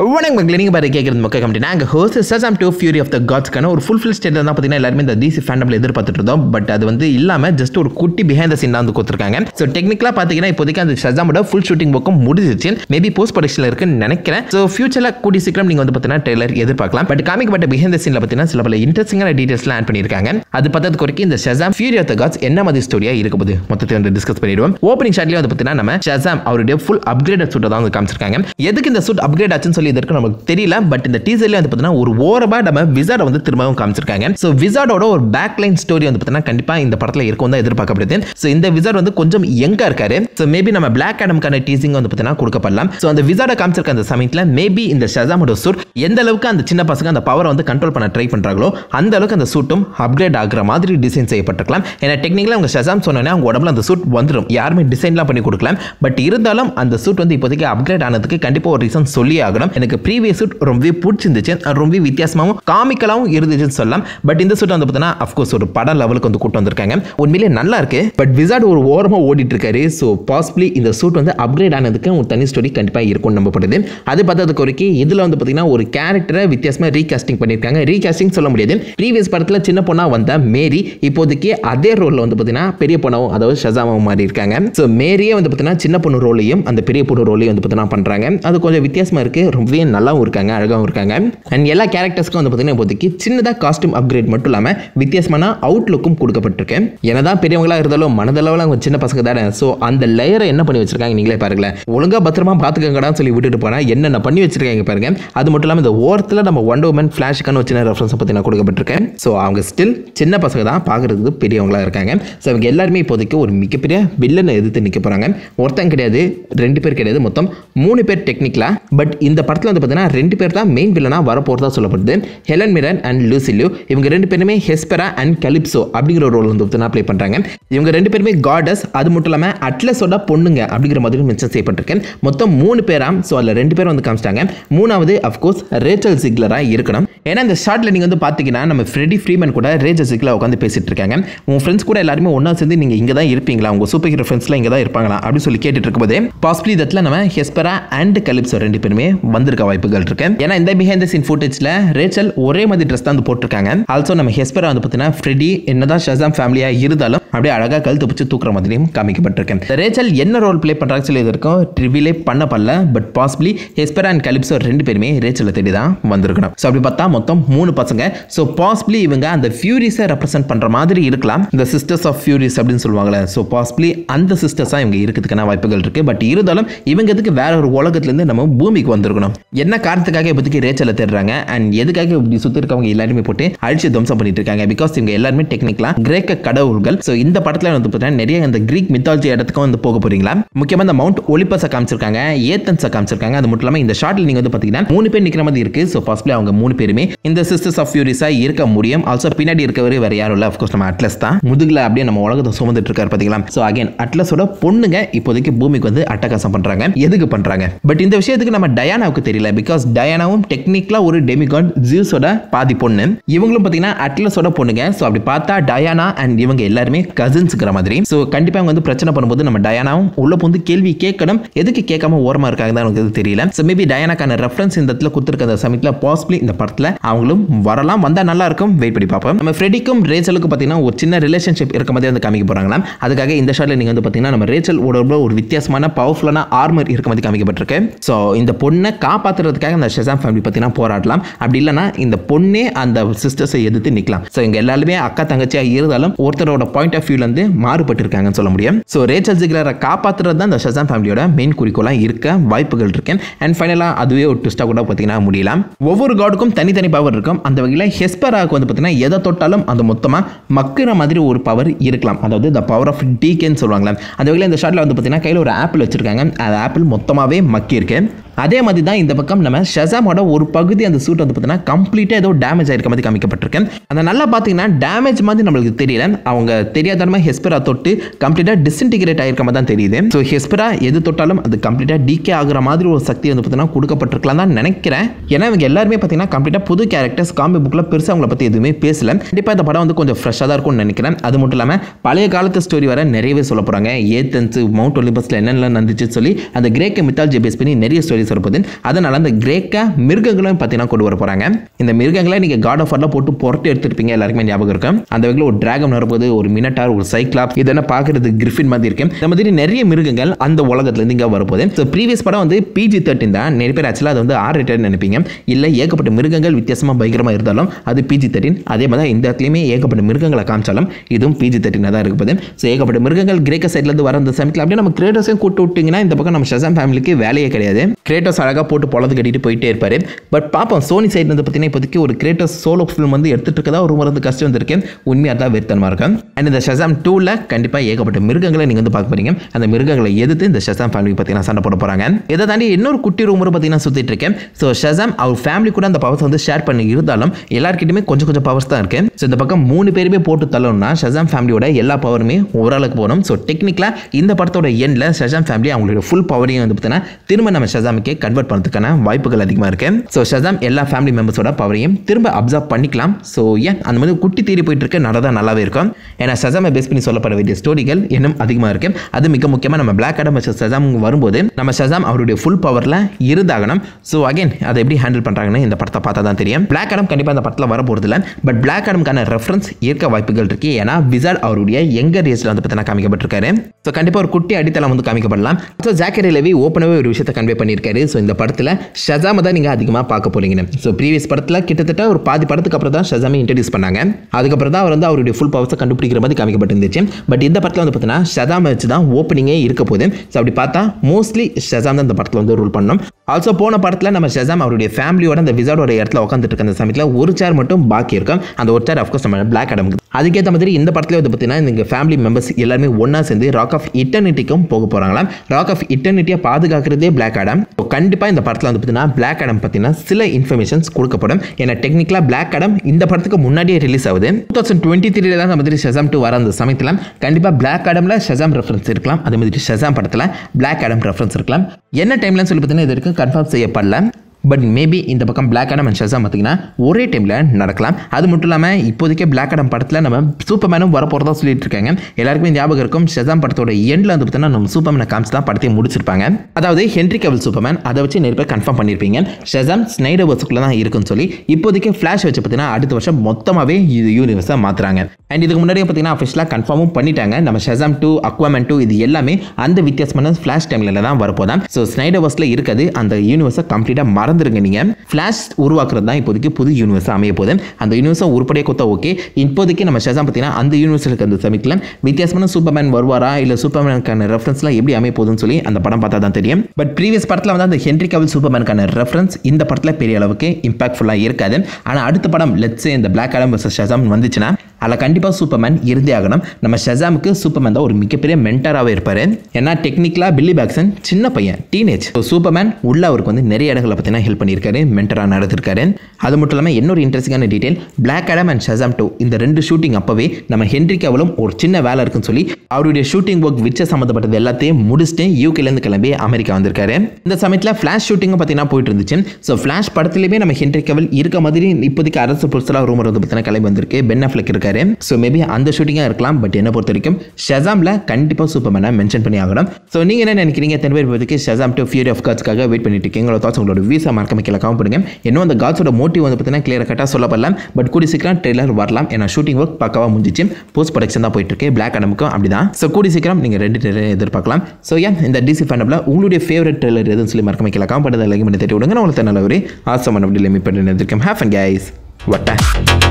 வணக்கம் மக்களே நீங்கள் பாரு கேட்குறது மக்கள் கம்பெனி நாங்கள் host Shazam two fury of the காட்ஸ்க்கான ஒரு ஃபுல் ஃபில் ஸ்டேட் தான் பார்த்தீங்கன்னா எல்லாருமே இந்த டிசி ஃபேண்டமில் எதிர்பார்த்துட்டு இருந்தோம் பட் அது வந்து இல்லாமல் ஜஸ்ட் ஒரு குட்டி பிஹைண்ட் த சீன் தான் வந்து கொடுத்துருக்காங்க ஸோ டெக்னிக்கலாக பார்த்தீங்கன்னா இப்போதைக்கு அந்த ஷசாமோட ஃபுல் ஷூட்டிங் ஒர்க்கும் முடிஞ்சிச்சு மேபி போஸ்ட் ப்ரொடக்ஷனில் இருக்குன்னு நினைக்கிறேன் ஸோ ஃபியூச்சரில் கூடி சீக்கிரம் நீங்கள் வந்து பார்த்தீங்கன்னா ட்ரெய்லர் எதிர்பார்க்கலாம் பட் காமிக்கப்பட்ட பிஹைண்ட் த சீனில் பார்த்தீங்கன்னா சில பல இன்ட்ரெஸ்டிங்கான டீட்டெயில்ஸ்லாம் ஆட் பண்ணியிருக்காங்க அது பார்த்தது வரைக்கும் இந்த Shazam fury of the gods என்ன மாதிரி ஸ்டோரியாக இருக்க போகுது மொத்தத்தை வந்து டிஸ்கஸ் பண்ணிடுவோம் ஓப்பனிங் ஷாட்லேயே வந்து பார்த்தீங்கன்னா நம்ம ஷசாம் அவருடைய ஃபுல் அப்கிரேட் சூட்டை தான் வந்து காமிச்சிருக்காங்க எதுக்கு இந்த சூட் அப்கிரேட் ஆச்சுன்னு சொல்லி இதற்கு நமக்கு தெரியல பட் இந்த டீசர்ல வந்து பார்த்தீங்கன்னா ஒரு ஓரமா நம்ம விசாட வந்து திரும்பவும் காமிச்சிருக்காங்க ஸோ விசாடோட ஒரு பேக் லைன் ஸ்டோரி வந்து பார்த்தீங்கன்னா கண்டிப்பா இந்த படத்துல இருக்கும் தான் எதிர்பார்க்கப்படுது ஸோ இந்த விசாட் வந்து கொஞ்சம் எங்கா இருக்காரு ஸோ மேபி நம்ம பிளாக் ஆடம்கான டீசிங் வந்து பார்த்தீங்கன்னா கொடுக்கப்படலாம் ஸோ அந்த விசாட காமிச்சிருக்க அந்த சமயத்தில் மேபி இந்த ஷசாமோட சூட் எந்த அளவுக்கு அந்த சின்ன பசங்க அந்த பவரை வந்து கண்ட்ரோல் பண்ண ட்ரை பண்றாங்களோ அந்த அளவுக்கு அந்த சூட்டும் அப்கிரேட் ஆகுற மாதிரி டிசைன் செய்யப்பட்டிருக்கலாம் ஏன்னா டெக்னிக்கலாக அவங்க ஷசாம் சொன்னோன்னே அவங்க உடம்புல அந்த சூட் வந்துடும் யாருமே டிசைன்லாம் பண்ணி கொடுக்கலாம் பட் இருந்தாலும் அந்த சூட் வந்து இப்போதைக்கு அப்கிரேட் ஆனதுக்கு கண்டிப்பாக ஒரு ரீசன் சொல்லி ஆகணும் எனக்கு ப்ரீவியஸ் சூட் ரொம்பவே பிடிச்சிருந்துச்சு அது ரொம்ப வித்தியாசமாகவும் காமிக்கலாகவும் இருந்துச்சுன்னு சொல்லலாம் பட் இந்த சூட் வந்து பார்த்தீங்கன்னா அஃப்கோர்ஸ் ஒரு படம் லெவலுக்கு வந்து கூட்டு வந்திருக்காங்க உண்மையிலே நல்லா இருக்கு பட் விசாட் ஒரு ஓரமாக ஓடிட்டு இருக்காரு ஸோ பாசிபிளி இந்த சூட் வந்து அப்கிரேட் ஆனதுக்கு ஒரு தனி ஸ்டோரி கண்டிப்பாக இருக்கும்னு நம்பப்படுது அது பார்த்ததுக்கு வரைக்கும் இதில் வந்து பார்த்தீங்கன்னா ஒரு கேரக்டரை வித்தியாசமாக ரீகாஸ்டிங் பண்ணியிருக்காங்க ரீகாஸ்டிங் சொல்ல முடியாது ப்ரீவியஸ் படத்தில் சின்ன பொண்ணா வந்த மேரி இப்போதைக்கு அதே ரோலில் வந்து பார்த்தீங்கன்னா பெரிய பொண்ணாவும் அதாவது ஷசாமாவும் மாறி இருக்காங்க ஸோ மேரியே வந்து பார்த்தீங்கன்னா சின்ன பொண்ணு ரோலையும் அந்த பெரிய பொண்ணு ரோலையும் வந்து பார்த்தீங்கன்னா பண்ணுறாங்க அது கொஞ்சம் வித்தியாசமாக இருக்குது ரொம்பவே நல்லாவும் இருக்காங்க அழகாகவும் இருக்காங்க அண்ட் எல்லா கேரக்டர்ஸ்க்கும் வந்து பார்த்தீங்கன்னா இப்போதைக்கு சின்னதாக காஸ்டியூம் அப்கிரேட் மட்டும் இல்லாமல் வித்தியாசமான அவுட்லுக்கும் கொடுக்கப்பட்டிருக்கு என்னதான் பெரியவங்களா இருந்தாலும் மனதளவில் அவங்க சின்ன பசங்க தானே ஸோ அந்த லேயரை என்ன பண்ணி வச்சிருக்காங்க நீங்களே பாருங்களேன் ஒழுங்காக பத்திரமா பார்த்துக்கங்கடான்னு சொல்லி விட்டுட்டு போனால் என்னென்ன பண்ணி வச்சிருக்காங்க பாருங்க அது மட்டும் இல்லாமல் இந்த ஓரத்தில் நம்ம ஒன் உமன் ஃப்ளாஷுக்கான சின்ன ரெஃபரன்ஸ் பற்றி நான் கொடுக்கப்பட்டிருக்கேன் ஸோ அவங்க ஸ்டில் சின்ன பசங்க தான் பார்க்குறதுக்கு பெரியவங்களா இருக்காங்க ஸோ அவங்க எல்லாருமே இப்போதைக்கு ஒரு மிகப்பெரிய வில்லனை எதிர்த்து நிற்க போகிறாங்க ஒருத்தன் கிடையாது ரெண்டு பேர் கிடையாது மொத்தம் மூணு பேர் டெக்னிக்கலாக பட் இந்த படத்தில் வந்து பார்த்தீங்கன்னா ரெண்டு பேர் தான் மெயின் வில்லனாக வரப்போகிறதா சொல்லப்படுது ஹெலன் மிரன் அண்ட் லூசிலியோ இவங்க ரெண்டு பேருமே ஹெஸ்பெரா அண்ட் கலிப்சோ அப்படிங்கிற ஒரு ரோல் வந்து பார்த்தீங்கன்னா ப்ளே பண்ணுறாங்க இவங்க ரெண்டு பேருமே காடஸ் அது மட்டும் இல்லாமல் அட்லஸோட பொண்ணுங்க அப்படிங்கிற மாதிரி மென்ஷன் செய்யப்பட்டிருக்கேன் மொத்தம் மூணு பேராம் ஸோ அதில் ரெண்டு பேர் வந்து காமிச்சிட்டாங்க மூணாவது அஃப்கோர்ஸ் ரேச்சல் சிக்லராக இருக்கணும் ஏன்னா இந்த ஷார்ட்டில் நீங்கள் வந்து பார்த்தீங்கன்னா நம்ம ஃப்ரெடி ஃப்ரீமன் கூட ரேச்சல் சிக்லர் உட்காந்து பேசிட்டு இருக்காங்க உங்கள் ஃப்ரெண்ட்ஸ் கூட எல்லாருமே ஒன்றா சேர்ந்து நீங்கள் இங்கே தான் இருப்பீங்களா உங்கள் சூப்பர் ஹீரோ ஃப்ரெண்ட்ஸ்லாம் இங்கே தான் இருப்பாங்களா அப்படின்னு சொல்லி கேட்டுட்டு இருக்கும்போது பாசிபிளி இடத்துல நம்ம ஹெஸ்பரா அண்ட் கலிப்ஸோ ரெண்டு பேருமே வந்திருக்க வாய்ப்புகள் இருக்கு ஏன்னா இந்த பிஹைண்ட் த சீன் ஃபுட்டேஜில் ரேச்சல் ஒரே மாதிரி ட்ரெஸ் தான் வந்து போட்டிருக்காங்க ஆல்சோ நம்ம ஹெஸ்பரா வந்து பார்த்தீங்கன்னா ஃப்ரெடி என்னதான் ஷசாம் ஃபேமிலியாக இருந்தாலும் அப்படியே அழகாக கழுத்து பிடிச்சி தூக்குற மாதிரியும் காமிக்கப்பட்டிருக்கேன் ரேச்சல் என்ன ரோல் ப்ளே பண்ணுறாங்க சொல்லி இதற்கும் ரிவீலே பண்ண பண்ணல but possibly Hespera and Kalypso ரெண்டு பேருமே ரேச்சலை தேடி தான் வந்திருக்கணும் ஸோ அப்படி பார்த்தா மொத்தம் மூணு பசங்க ஸோ பாசிபிளி இவங்க அந்த ஃபியூரிஸை ரெப்ரசென்ட் பண்ணுற மாதிரி இருக்கலாம் இந்த சிஸ்டர்ஸ் ஆஃப் ஃபியூரிஸ் அப்படின்னு சொல்லுவாங்களே ஸோ பாசிபிளி அந்த சிஸ்டர்ஸாக இவங்க இருக்கிறதுக்கான வாய்ப்புகள் இருக்குது பட் இருந்தாலும் இவங்க எதுக்கு வேற ஒரு உலகத்துலேருந்து நம்ம பூமிக்கு வந்திருக்கணும் என்ன காரணத்துக்காக இப்போதைக்கு ரேச்சலை தேடுறாங்க அண்ட் எதுக்காக இப்படி சுற்றி இருக்கவங்க எல்லாருமே போட்டு அழிச்சு துவம்சம் பண்ணிட்டு இருக்காங்க பிகாஸ் இவங்க எல்லாருமே டெக்னிக்கலாக கிரேக்க கடவுள்கள் ஸோ இந்த படத்தில் வந்து பார்த்தீங்கன்னா நிறைய இந்த கிரீக் மித்தாலஜி இடத்துக்கும் வந்து போக போறீங்களா முக்கியமாக இந்த மவுண்ட் ஒலிப்பஸை காமிச்சிருக்காங்க ஏத்தன்ஸை காமிச்சிருக்காங்க அது மட்டும் இல்லாமல் இந்த ஷார்ட்டில் நீங்கள் வந்து பார்த்தீங்கன்னா மூணு பேர் நிற்கிற மாதிரி இருக்கு ஸோ பாசிபிளி அவங்க மூணு பேருமே இந்த சிஸ்டர்ஸ் ஆஃப் ஃபியூரிஸாக இருக்க முடியும் ஆல்சோ பின்னாடி இருக்கவர் வேற யாரும் இல்லை அஃப்கோர்ஸ் நம்ம அட்லஸ் தான் முதுகில் அப்படியே நம்ம உலகத்தை சுமந்துட்டு இருக்காரு பார்த்தீங்களா ஸோ அகைன் அட்லஸோட பொண்ணுங்க இப்போதைக்கு பூமிக்கு வந்து அட்டகாசம் பண்ணுறாங்க எதுக்கு பண்ணுறாங்க பட் இந்த விஷயத்துக்கு நம்ம டயானாவுக்கு தெரியல பிகாஸ் டயானாவும் டெக்னிக்கலாக ஒரு டெமிகான் ஜியூஸோட பாதி பொண்ணு இவங்களும் பார்த்தீங்கன்னா அட்லஸோட பொண்ணுங்க ஸோ அப்படி பார்த்தா டயானா அண்ட் இவங்க எல்லாருமே கசின்ஸுக்கிற மாதிரி ஸோ கண்டிப்பாக அவங்க வந்து பிரச்சனை பண்ணும்போது நம்ம டயானாவும் உள்ள வந்து கேள்வி கேட்கணும் எதுக்கு கேட்காம ஓரமாக இருக்காங்க தான் எனக்கு தெரியல ஸோ மேபி டயானாக்கான ரெஃபரன்ஸ் இந்த இடத்துல கொடுத்துருக்க அந்த சமயத்தில் பாசிபிளி இந்த படத்தில் அவங்களும் வரலாம் வந்தால் நல்லா இருக்கும் வெயிட் பண்ணி பார்ப்போம் நம்ம ஃப்ரெடிக்கும் ரேச்சலுக்கும் பார்த்தீங்கன்னா ஒரு சின்ன ரிலேஷன்ஷிப் இருக்க மாதிரி வந்து காமிக்க போகிறாங்களா அதுக்காக இந்த ஷாட்டில் நீங்கள் வந்து பார்த்தீங்கன்னா நம்ம ரேச்சல் உடம்புல ஒரு வித்தியாசமான பவர்ஃபுல்லான ஆர்மர் இருக்க மாதிரி காமிக்கப்பட்டிருக்கு ஸோ இந்த பொண்ணை காப்பாற்றுறதுக்காக அந்த ஷெசாம் ஃபேமிலி பார்த்தீங்கன்னா போராடலாம் அப்படி இல்லைன்னா இந்த பொண்ணே அந்த சிஸ்டர்ஸை எதிர்த்து நிற்கலாம் ஸோ இங்கே எல்லாருமே அக்கா தங்கச்சியாக இருந்தாலும் ஒருத்தரோட பாயிண்ட் ஆஃப் வியூலேருந்து மாறுபட்டு இருக்காங்கன்னு சொல்ல முடியும் ஸோ ரேச்சல் ஜிக்லரை காப்பாற்றுறது தான் இந்த ஷெசாம் ஃபேமிலியோட மெயின் குறிக்கோளாக இருக்க வாய்ப்புகள் இருக்கு அண்ட் ஃபைனலாக அதுவே ஒரு ட்விஸ்ட்டாக கூட பார்த்தீங்கன்னா முடியலாம் ஒவ்வொரு காடுக்கும் தனித்தனி பவர் இருக்கும் அந்த வகையில் ஹெஸ்பராவுக்கு வந்து பார்த்தீங்கன்னா எதை தொட்டாலும் அது மொத்தமாக மக்கிற மாதிரி ஒரு பவர் இருக்கலாம் அதாவது த பவர் ஆஃப் டீக்கேன்னு சொல்லுவாங்களே அந்த வகையில் இந்த ஷாட்டில் வந்து பார்த்தீங்கன்னா கையில் ஒரு ஆப்பிள் வச்சிருக்காங்க அந்த ஆப்பிள் மொத்தமாகவே மக்கி இருக்கு அதே மாதிரி தான் இந்த பக்கம் நம்ம ஷசாமோட ஒரு பகுதி அந்த சூட் வந்து பார்த்தீங்கன்னா கம்ப்ளீட்டாக ஏதோ டேமேஜ் ஆயிருக்க மாதிரி காமிக்கப்பட்டிருக்கு அந்த நல்லா பார்த்தீங்கன்னா டேமேஜ் மாதிரி நம்மளுக்கு தெரியல அவங்க தெரியாதனமாக ஹெஸ்பரா தொட்டு கம்ப்ளீட்டாக டிஸ்இன்டிகிரேட் ஆயிருக்க மாதிரி தான் தெரியுது ஸோ ஹெஸ்பரா எது தொட்டாலும் அது கம்ப்ளீட்டாக டீகே ஆகுற மாதிரி ஒரு சக்தி வந்து பார்த்தீங்கன்னா கொடுக்கப்பட்டிருக்கலாம் தான் நினைக்கிறேன் ஏன்னா இவங்க எல்லாருமே பார்த்தீங்கன்னா கம்ப்ளீட்டாக புது கேரக்டர்ஸ் காமி புக்கில் பெருசாக அவங்கள பற்றி எதுவுமே பேசல கண்டிப்பாக இந்த படம் வந்து கொஞ்சம் ஃப்ரெஷ்ஷாக தான் இருக்கும்னு நினைக்கிறேன் அது மட்டும் இல்லாமல் பழைய காலத்து ஸ்டோரி வர நிறையவே சொல்ல போகிறாங்க ஏத்தன்ஸ் மவுண்ட் ஒலிம்பஸில் என்னென்ன நடந்துச்சு சொல்லி அந்த கிரேக்க மித்தாலஜி பேஸ் பண்ணி நிறைய ஸ்டோரி ஸ்டோரிஸ் வரப்போகுது அதனால அந்த கிரேக்க மிருகங்களும் பார்த்தீங்கன்னா கொண்டு வர போகிறாங்க இந்த மிருகங்களை நீங்கள் காட் ஆஃப் வாரில் போட்டு புரட்டி எடுத்துருப்பீங்க எல்லாருக்குமே ஞாபகம் இருக்கும் அந்த வகையில் ஒரு டிராகன் வரப்போகுது ஒரு மினட்டார் ஒரு சைக்ளாப் இதெல்லாம் பார்க்கறது கிரிஃபின் மாதிரி இருக்கு இந்த மாதிரி நிறைய மிருகங்கள் அந்த உலகத்துலேருந்து இங்கே வரப்போகுது ஸோ ப்ரீவியஸ் படம் வந்து பிஜி தேர்ட்டின் தான் நிறைய பேர் ஆக்சுவலாக அது வந்து ஆர் ரேட்டட் நினைப்பீங்க இல்லை ஏகப்பட்ட மிருகங்கள் வித்தியாசமாக பயங்கரமாக இருந்தாலும் அது பிஜி தேர்ட்டின் அதே மாதிரி தான் இந்த இடத்துலையுமே ஏகப்பட்ட மிருகங்களை காமிச்சாலும் இதுவும் பிஜி தேர்ட்டினாக தான் இருக்குது ஸோ ஏகப்பட்ட மிருகங்கள் கிரேக்க சைட்லேருந்து வர அந்த சமயத்தில் அப்படியே நம்ம கிரேட்டோஸையும் கூட்டு விட்டிங்கன்னா இந்த பக்கம் நம்ம ஷசாம் ஃபேமிலிக்கு வேலையே கிடையாது கிரேட்டோஸ் அழகாக போட்டு பொழந்து கட்டிட்டு போயிட்டே இருப்பார் பட் பார்ப்போம் சோனி சைடு வந்து பார்த்தீங்கன்னா இப்போதைக்கு ஒரு கிரேட்டோஸ் சோலோ ஃபிலிம் வந்து எடுத்துட்டு இருக்கதா ஒரு மருந்து கஷ்டம் வந்திருக்கு உண்மையாக தான் வெறுத்தனமாக இருக்கும் அண்ட் இந்த ஷசாம் டூவில் கண்டிப்பாக ஏகப்பட்ட மிருகங்களை நீங்கள் வந்து பார்க்க போறீங்க அந்த மிருகங்களை எதிர்த்து இந்த ஷசாம் ஃபேமிலி பார்த்தீங்கன்னா சண்டை போட போகிறாங்க இதை தாண்டி இன்னொரு குட்டி ரூமர் பார்த்தீங்கன்னா சுற்றிட்டு இருக்கேன் ஸோ ஷசாம் அவர் ஃபேமிலி கூட அந்த பவர்ஸ் வந்து ஷேர் பண்ணி இருந்தாலும் எல்லாருக்கிட்டையுமே கொஞ்சம் கொஞ்சம் பவர்ஸ் தான் இருக்கு ஸோ இந்த பக்கம் மூணு பேருமே போட்டு தள்ளணும்னா ஷசாம் ஃபேமிலியோட எல்லா பவருமே ஓரளவுக்கு போகணும் ஸோ டெக்னிக்கலாக இந்த படத்தோட எண்டில் ஷசாம் ஃபேமிலி அவங்களோட ஃபுல் பவரையும் வந்து பார்த்தீங்கன்னா திரும்ப நம்ம ஷசாமுக்கே கன்வெர்ட் பண்ணுறதுக்கான வாய்ப்புகள் அதிகமாக இருக்கு ஸோ ஷசாம் எல்லா ஃபேமிலி மெம்பர்ஸோட பவரையும் திரும்ப அப்சர்வ் பண்ணிக்கலாம் ஸோ ஏன் அந்த மாதிரி குட்டி தேடி போயிட்டு இருக்க நடதான் நல்லாவே இருக்கும் ஏன்னா ஷசாமை பேஸ் பண்ணி சொல்லப்பட வேண்டிய ஸ்டோரிகள் இன்னும் அதிகமாக இருக்கு அது மிக முக்கியமாக நம்ம பிளாக் ஆடம் ஷசாம் வரும்போது நம்ம ஷசாம் அவருடைய ஃபுல் பவரில் இருந்தாகணும் ஸோ அகைன் அதை எப்படி ஹேண்டில் பண்ணுறாங்கன்னு இந்த படத்தை பார்த்தா தான் தெரியும் பிளாக் ஆடம் கண்டிப்பாக அந்த படத்தில் வர போகிறது இல்லை பட் பிளாக் ஆடம்கான ரெஃபரன்ஸ் இருக்க வாய்ப்புகள் இருக்கு ஏன்னா விசார்ட் அவருடைய எங்கர் ஏஜில் வந்து பார்த்தீங்கன்னா காமிக்கப்பட்டிருக்காரு ஸோ கண்டிப்பாக ஒரு குட்டி அடித்தளம் வந்து காமிக்கப்படலாம் ஸோ ஜாக்கரி லெவி ஓப்பனாகவே ஒரு விஷயத்தை கன்வே பண்ணியிருக்காரு ஸோ இந்த படத்தில் ஷசாமை தான் நீங்கள் அதிகமாக பார்க்க போறீங்க ஸோ ப்ரீவியஸ் படத்தில் கிட்டத்தட்ட ஒரு பாதி படத்துக்கு அப்புறம் தான் ஷசாமை இன்ட்ரடியூஸ் பண்ணாங்க அதுக்கப்புறம் தான் அவர் வந்து அவருடைய ஃபுல் பவர்ஸை கண்டுபிடிக்கிற மாதிரி காமிக்கப்பட்டிருந்துச்சு பட் இந்த படத்தில் வந்து பார்த்தீங்கன்னா ஷசாமை வச்சு தான் ஓப்பனிங்கே இருக்க போகுது ஸோ அப்படி பார்த்தா மோஸ்ட்லி ஷசாம் தான் இந்த படத்தில் வந்து ரூல் பண்ணணும் ஆல்சோ போன படத்தில் நம்ம ஷசாம் அவருடைய ஃபேமிலியோட அந்த விசாடோட இடத்துல உட்காந்துட்டு இருக்க அந்த சமயத்தில் ஒரு சேர் மட்டும் பாக்கி இருக்கும் அந்த ஒரு சேர் அஃப்கோர்ஸ் நம்ம பிளாக் அடம் அதுக்கேற்ற மாதிரி இந்த படத்துல வந்து பார்த்தீங்கன்னா இந்த ஃபேமிலி மெம்பர்ஸ் எல்லாருமே ஒன்றா சேர்ந்து ராக் ஆஃப் இட்டர்னிட்டிக்கும் போக போகிறாங்களாம் ராக் ஆஃப் இட்டர்னிட்டியை பாதுகாக்கிறதே பிளாக் ஆடம் கண்டிப்பாக இந்த படத்தில் வந்து பார்த்தீங்கன்னா பிளாக் ஆடம் பார்த்தீங்கன்னா சில இன்ஃபர்மேஷன்ஸ் கொடுக்கப்படும் ஏன்னா டெக்னிக்கலாக பிளாக் ஆடம் இந்த படத்துக்கு முன்னாடியே ரிலீஸ் ஆகுது டூ தௌசண்ட் டுவெண்ட்டி த்ரீல தான் மாதிரி ஷசாம் டூ வர அந்த சமயத்தில் கண்டிப்பாக பிளாக் ஆடமில் ஷசாம் ரெஃபரன்ஸ் இருக்கலாம் அதே மாதிரி ஷசாம் படத்தில் பிளாக் ஆடம் ரெஃபரன்ஸ் இருக்கலாம் என்ன டைம்லன்னு சொல்லி பார்த்தீங்கன்னா இது வரைக்கும் கன்ஃபார்ம் செய்யப்படல பட் மேபி இந்த பக்கம் பிளாக் ஆடம் அண்ட் ஷசாம் பார்த்தீங்கன்னா ஒரே டைமில் நடக்கலாம் அது மட்டும் இல்லாமல் இப்போதைக்கே பிளாக் ஆடம் படத்தில் நம்ம சூப்பர்மேனும் வர போகிறதா சொல்லிட்டு இருக்காங்க எல்லாருக்குமே ஞாபகம் இருக்கும் ஷசாம் படத்தோட எண்டில் வந்து பார்த்தீங்கன்னா நம்ம சூப்பர்மேனை காமிச்சு தான் படத்தை முடிச்சிருப்பாங்க அதாவது ஹென்ரி கவல் சூப்பர்மேன் அதை வச்சு நிறைய பேர் கன்ஃபார்ம் பண்ணியிருப்பீங்க ஷசாம் ஸ்னைடர் வர்ஸுக்குள்ள தான் இருக்குன்னு சொல்லி இப்போதைக்கு ஃப்ளாஷ் வச்சு பார்த்தீங்கன்னா அடுத்த வருஷம் மொத்தமாகவே இது யூனிவர்ஸாக மாற்றுறாங்க அண்ட் இதுக்கு முன்னாடியே பார்த்தீங்கன்னா அஃபிஷியலாக கன்ஃபார்மும் பண்ணிட்டாங்க நம்ம ஷசாம் டூ அக்வாமேன் டூ இது எல்லாமே அந்த வித்தியாசமான ஃப்ளாஷ் டைமில் தான் வரப்போதான் ஸோ ஸ்னைடர் வர்ஸில் இருக்காது அந்த யூனிவர்ஸை கம்ப்ளீட்டாக மறந்துருங்க நீங்கள் ஃப்ளாஷ் உருவாக்குறது தான் இப்போதைக்கு புது யூனிவர்ஸ் அமைய போகுது அந்த யூனிவர்ஸை உருப்படியாக கொத்தா ஓகே இப்போதைக்கு நம்ம ஷசாம் பார்த்தீங்கன்னா அந்த யூனிவர்ஸில் இருக்க அந்த சமயத்தில் வித்தியாசமான சூப்பர்மேன் வருவாரா இல்லை சூப்பர்மேனுக்கான ரெஃபரன்ஸ்லாம் எப்படி அமைய போகுதுன்னு சொல்லி அந்த படம் பார்த்தா தான் தெரியும் பட் ப்ரீவியஸ் படத்தில் வந்து அந்த ஹென்ரி கவில் சூப்பர்மேனுக்கான ரெஃபரன்ஸ் இந்த படத்தில் பெரிய அளவுக்கு இம்பாக்ட்ஃபுல்லாக இருக்காது ஆனால் அடுத்த படம் லெட்ஸே இந்த பிளாக் ஆடம் வர்சஸ் ஷசாம் வந்துச்சுன்னா அதில் கண்டிப்பாக சூப்பர்மேன் இருந்தே ஆகணும் நம்ம ஷசாமுக்கு சூப்பர்மேன் தான் ஒரு மிகப்பெரிய மென்டராகவே இருப்பார் ஏன்னா டெக்னிக்கலாக பில்லி பேக்சன் சின்ன பையன் டீனேஜ் ஸோ சூப்பர்மேன் உள்ள அவருக்கு வந்து நிறைய இடங்களை பார்த்தீங்கன்னா ஹெல்ப் பண்ணியிருக்காரு மென்டராக நடந்திருக்காரு அது மட்டும் இல்லாமல் இன்னொரு இன்ட்ரெஸ்டிங்கான detail Black Adam and Shazam two இந்த ரெண்டு ஷூட்டிங் அப்போவே நம்ம ஹென்ரி கவலும் ஒரு சின்ன வேலை இருக்குன்னு சொல்லி அவருடைய ஷூட்டிங் ஒர்க் விச்ச சம்மந்தப்பட்டது எல்லாத்தையும் முடிச்சுட்டு யூகேலேருந்து கிளம்பி அமெரிக்கா வந்திருக்காரு இந்த சமயத்தில் ஃப்ளாஷ் ஷூட்டிங்கும் பார்த்தீங்கன்னா போயிட்டு இருந்துச்சு ஸோ ஃப்ளாஷ் படத்துலேயுமே நம்ம ஹென்ரி கவல் இருக்க மாதிரி இப்போதைக்கு அரசு புதுசாக ரூமர் வந்து பார்த்தீங்கன்னா கிளம்பி வந்திருக்கு பென் அஃப்லெக் இருக்காரு ஸோ மேபி அந்த ஷூட்டிங்காக இருக்கலாம் பட் என்ன பொறுத்த வரைக்கும் ஷசாமில் கண்டிப்பாக சூப்பர்மேனை மென்ஷன் பண்ணி ஆகணும் ஸோ நீங்கள் என்ன நினைக்கிறீங்க எத்தனை பேர் இப்போதைக்கு ஷசாம் டூ ஃபியூரி ஆஃப் காட்ஸ்க்காக வெயிட் பண்ணிட்டு இருக்கீங்க உங்களோட தாட்ஸ் உங்களோட வீசா மறக்காம கீழே கமெண்ட் பண்ணுங்க இன்னும் அந்த காட்ஸோட மோட்டிவ் வந்து பார்த்தீங்கன்னா கிளியர் கட்டாக சொல்லப்படலாம் பட் கூடி சீக்கிரம் ட்ரெய்லர் வரலாம் ஏன்னா ஷூட்டிங் ஒர்க் பக்காவாக முடிஞ்சிச்சு போஸ்ட் ப்ரொடக்ஷன் தான் போயிட்டு இருக்கு பிளாக் அடமுக்கும் அப்படி தான் ஸோ கூடி சீக்கிரம் நீங்கள் ரெண்டு ட்ரெய்லர் எதிர்பார்க்கலாம் ஸோ ஏன் இந்த டிசி ஃபேண்டபில் உங்களுடைய ஃபேவரட் ட்ரெய்லர் எதுன்னு சொல்லி மறக்காம கீழே கமெண்ட் பண்ணுறது லைக் பண்ணி தட்டி விடுங்க நான் உங்களுக்கு நல்ல ஒரு ஆசமான அப்படி லிமிட் பண்ணி இருக்கேன் ஹேஃப் அண்ட் கைஸ் வட்டேன்